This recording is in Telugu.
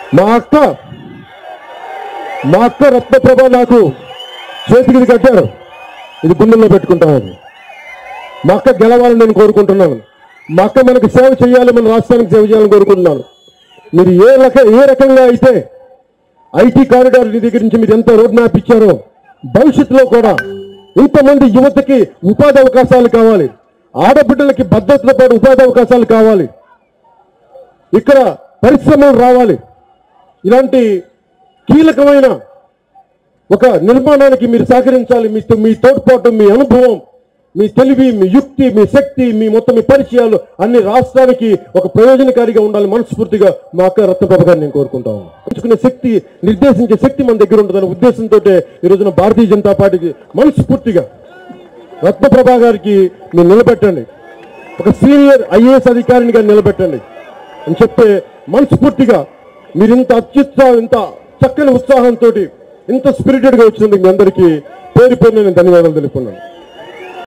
మా అక్క మా అక్క రత్నప్రభ నాకు చేతికి ఇది కట్టారు ఇది గుండెల్లో పెట్టుకుంటామని మా అక్క గెలవాలని నేను కోరుకుంటున్నాను మా అక్క మనకు సేవ చేయాలి మన రాష్ట్రానికి సేవ చేయాలని కోరుకుంటున్నాను మీరు ఏ రక ఏ రకంగా అయితే ఐటీ కారిడార్ నిధి గురించి మీరు ఎంత రోడ్ మ్యాప్ ఇచ్చారో భవిష్యత్తులో కూడా ఇంతమంది యువతకి ఉపాధి అవకాశాలు కావాలి ఆడబిడ్డలకి భద్రతతో పాటు ఉపాధి అవకాశాలు కావాలి ఇక్కడ పరిశ్రమలు రావాలి ఇలాంటి కీలకమైన ఒక నిర్మాణానికి మీరు సహకరించాలి మీ మీ తోడ్పాటు మీ అనుభవం మీ తెలివి మీ యుక్తి మీ శక్తి మీ మొత్తం మీ పరిచయాలు అన్ని రాష్ట్రానికి ఒక ప్రయోజనకారిగా ఉండాలి మనస్ఫూర్తిగా మా అక్క రత్నప్రభ గారిని నేను కోరుకుంటాను ఉంచుకునే శక్తి నిర్దేశించే శక్తి మన దగ్గర ఉంటుందనే ఉద్దేశంతో ఈ రోజున భారతీయ జనతా పార్టీకి మనస్ఫూర్తిగా రత్నప్రభ గారికి మీరు నిలబెట్టండి ఒక సీనియర్ ఐఏఎస్ అధికారినిగా నిలబెట్టండి అని చెప్తే మనస్ఫూర్తిగా మీరు ఇంత అత్యుత్సాహం ఇంత చక్కని ఉత్సాహంతో ఇంత స్పిరిటెడ్గా వచ్చినందుకు మీ అందరికీ పేరు పేరు నేను ధన్యవాదాలు తెలుపుకున్నాను